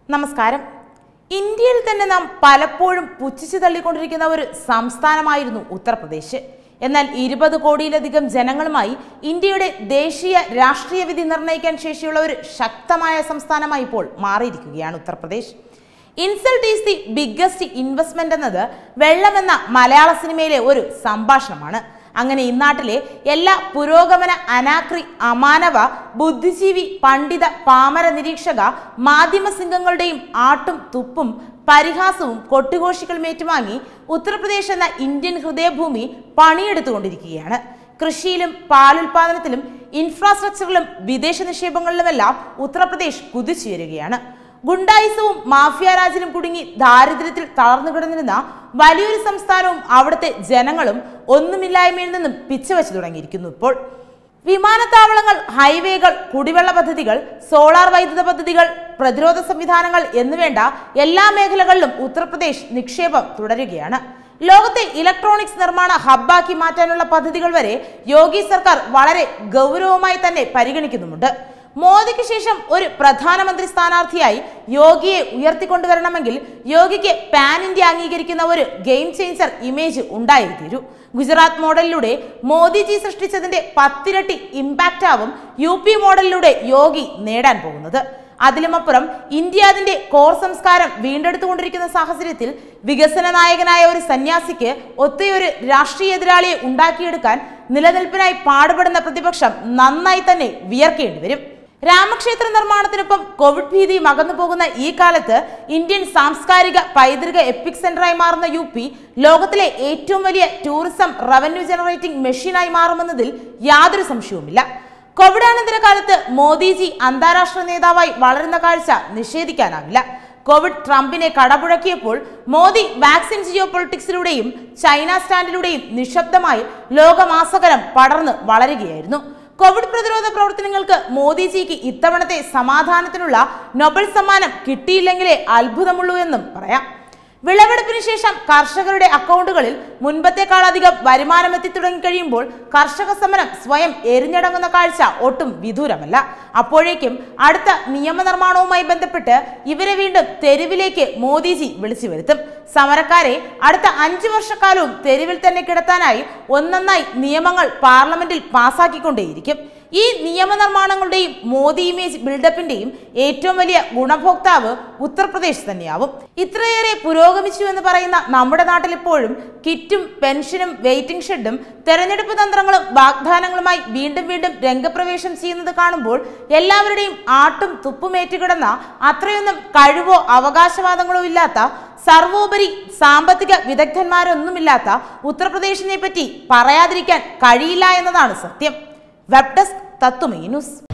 നമസ്കാരം ഇന്ത്യയിൽ തന്നെ നാം പലപ്പോഴും പുച്ഛിച്ചു തള്ളിക്കൊണ്ടിരിക്കുന്ന ഒരു സംസ്ഥാനമായിരുന്നു ഉത്തർപ്രദേശ് എന്നാൽ ഇരുപത് കോടിയിലധികം ജനങ്ങളുമായി ഇന്ത്യയുടെ ദേശീയ രാഷ്ട്രീയ വിധി നിർണ്ണയിക്കാൻ ശേഷിയുള്ള ഒരു ശക്തമായ സംസ്ഥാനമായി ഇപ്പോൾ മാറിയിരിക്കുകയാണ് Uttar Pradesh insult is the biggest investment എന്നത് വെള്ളമെന്ന മലയാള സിനിമയിലെ ഒരു സംഭാഷണമാണ് അങ്ങനെ ഇന്നാട്ടിലെ എല്ലാ പുരോഗമന അനാക്രി അമാനവ ബുദ്ധിജീവി പണ്ഡിത പാമര നിരീക്ഷക മാധ്യമ സിംഗങ്ങളുടെയും ആട്ടും തുപ്പും പരിഹാസവും കൊട്ടുഘോഷികളും ഏറ്റുവാങ്ങി ഉത്തർപ്രദേശ് എന്ന ഇന്ത്യൻ ഹൃദയഭൂമി പണിയെടുത്തുകൊണ്ടിരിക്കുകയാണ് കൃഷിയിലും പാലുൽപാദനത്തിലും ഇൻഫ്രാസ്ട്രക്ചറിലും വിദേശ നിക്ഷേപങ്ങളിലുമെല്ലാം ഉത്തർപ്രദേശ് കുതിച്ചുയരുകയാണ് ഗുണ്ടായിസവും മാഫിയ രാജിലും കുടുങ്ങി ദാരിദ്ര്യത്തിൽ തളർന്നു കിടന്നിരുന്ന വലിയൊരു സംസ്ഥാനവും അവിടുത്തെ ജനങ്ങളും ഒന്നുമില്ലായ്മയിൽ നിന്നും പിച്ചവെച്ചു തുടങ്ങിയിരിക്കുന്നു ഇപ്പോൾ വിമാനത്താവളങ്ങൾ ഹൈവേകൾ കുടിവെള്ള പദ്ധതികൾ സോളാർ വൈദ്യുത പദ്ധതികൾ പ്രതിരോധ സംവിധാനങ്ങൾ എന്നുവേണ്ട എല്ലാ മേഖലകളിലും ഉത്തർപ്രദേശ് നിക്ഷേപം തുടരുകയാണ് ലോകത്തെ ഇലക്ട്രോണിക്സ് നിർമ്മാണ ഹബ്ബാക്കി മാറ്റാനുള്ള പദ്ധതികൾ വരെ യോഗി സർക്കാർ വളരെ ഗൗരവമായി തന്നെ പരിഗണിക്കുന്നുമുണ്ട് മോദിക്ക് ശേഷം ഒരു പ്രധാനമന്ത്രി സ്ഥാനാർത്ഥിയായി യോഗിയെ ഉയർത്തിക്കൊണ്ടുവരണമെങ്കിൽ യോഗിക്ക് പാൻ ഇന്ത്യ അംഗീകരിക്കുന്ന ഒരു ഗെയിം ചേഞ്ചർ ഇമേജ് ഉണ്ടായി തീരൂ ഗുജറാത്ത് മോഡലിലൂടെ മോദിജി സൃഷ്ടിച്ചതിന്റെ പത്തിരട്ടി ഇമ്പാക്റ്റ് ആവും യു പി മോഡലിലൂടെ യോഗി നേടാൻ പോകുന്നത് അതിലുമപ്പുറം ഇന്ത്യ അതിന്റെ കോർ സംസ്കാരം വീണ്ടെടുത്തുകൊണ്ടിരിക്കുന്ന സാഹചര്യത്തിൽ വികസന നായകനായ ഒരു സന്യാസിക്ക് ഒത്തയൊരു രാഷ്ട്രീയ എതിരാളിയെ ഉണ്ടാക്കിയെടുക്കാൻ നിലനിൽപ്പിനായി പാടുപെടുന്ന പ്രതിപക്ഷം നന്നായി തന്നെ വിയർക്കേണ്ടി വരും രാമക്ഷേത്ര നിർമ്മാണത്തിനൊപ്പം കോവിഡ് ഭീതി മകന്നു പോകുന്ന ഈ കാലത്ത് ഇന്ത്യൻ സാംസ്കാരിക പൈതൃക എപ്പിക് സെന്ററായി മാറുന്ന യു പി ലോകത്തിലെ ഏറ്റവും വലിയ ടൂറിസം റവന്യൂ ജനറേറ്റിംഗ് മെഷീനായി മാറുമെന്നതിൽ യാതൊരു സംശയവുമില്ല കോവിഡാനന്തര കാലത്ത് മോദിജി അന്താരാഷ്ട്ര നേതാവായി വളരുന്ന കാഴ്ച നിഷേധിക്കാനാവില്ല കോവിഡ് ട്രംപിനെ കടപുഴക്കിയപ്പോൾ മോദി വാക്സിൻ ജിയോ പൊളിറ്റിക്സിലൂടെയും ചൈന സ്റ്റാൻഡിലൂടെയും നിശബ്ദമായി ലോകമാസകലം പടർന്ന് വളരുകയായിരുന്നു കോവിഡ് പ്രതിരോധ പ്രവർത്തനങ്ങൾക്ക് മോദിജിക്ക് ഇത്തവണത്തെ സമാധാനത്തിനുള്ള നൊബൽ സമ്മാനം കിട്ടിയില്ലെങ്കിലേ അത്ഭുതമുള്ളൂ എന്നും പറയാം വിളവെടുപ്പിന് ശേഷം കർഷകരുടെ അക്കൗണ്ടുകളിൽ മുൻപത്തെക്കാളധികം വരുമാനം എത്തി തുടങ്ങിക്കഴിയുമ്പോൾ കർഷക സമരം സ്വയം എരിഞ്ഞടങ്ങുന്ന കാഴ്ച ഒട്ടും വിദൂരമല്ല അപ്പോഴേക്കും അടുത്ത നിയമനിർമ്മാണവുമായി ബന്ധപ്പെട്ട് ഇവരെ വീണ്ടും തെരുവിലേക്ക് മോദിജി വിളിച്ചു വരുത്തും സമരക്കാരെ അടുത്ത അഞ്ചു വർഷക്കാലവും തെരുവിൽ തന്നെ കിടത്താനായി ഒന്നൊന്നായി നിയമങ്ങൾ പാർലമെന്റിൽ പാസാക്കിക്കൊണ്ടേയിരിക്കും ഈ നിയമനിർമ്മാണങ്ങളുടെയും മോദി ഇമേജ് ബിൽഡപ്പിന്റെയും ഏറ്റവും വലിയ ഗുണഭോക്താവ് ഉത്തർപ്രദേശ് തന്നെയാവും ഇത്രയേറെ പുരോഗമിച്ചു എന്ന് പറയുന്ന നമ്മുടെ നാട്ടിൽ ഇപ്പോഴും കിറ്റും പെൻഷനും വെയിറ്റിംഗ് ഷെഡും തെരഞ്ഞെടുപ്പ് തന്ത്രങ്ങളും വാഗ്ദാനങ്ങളുമായി വീണ്ടും വീണ്ടും രംഗപ്രവേശം ചെയ്യുന്നത് കാണുമ്പോൾ എല്ലാവരുടെയും ആട്ടും തുപ്പും ഏറ്റുകിടന്ന അത്രയൊന്നും കഴിവോ അവകാശവാദങ്ങളോ ഇല്ലാത്ത സർവോപരി സാമ്പത്തിക വിദഗ്ധന്മാരൊന്നുമില്ലാത്ത ഉത്തർപ്രദേശിനെ പറ്റി പറയാതിരിക്കാൻ കഴിയില്ല എന്നതാണ് സത്യം വെബ് ഡെസ്ക് തത്തുമീ ന്യൂസ്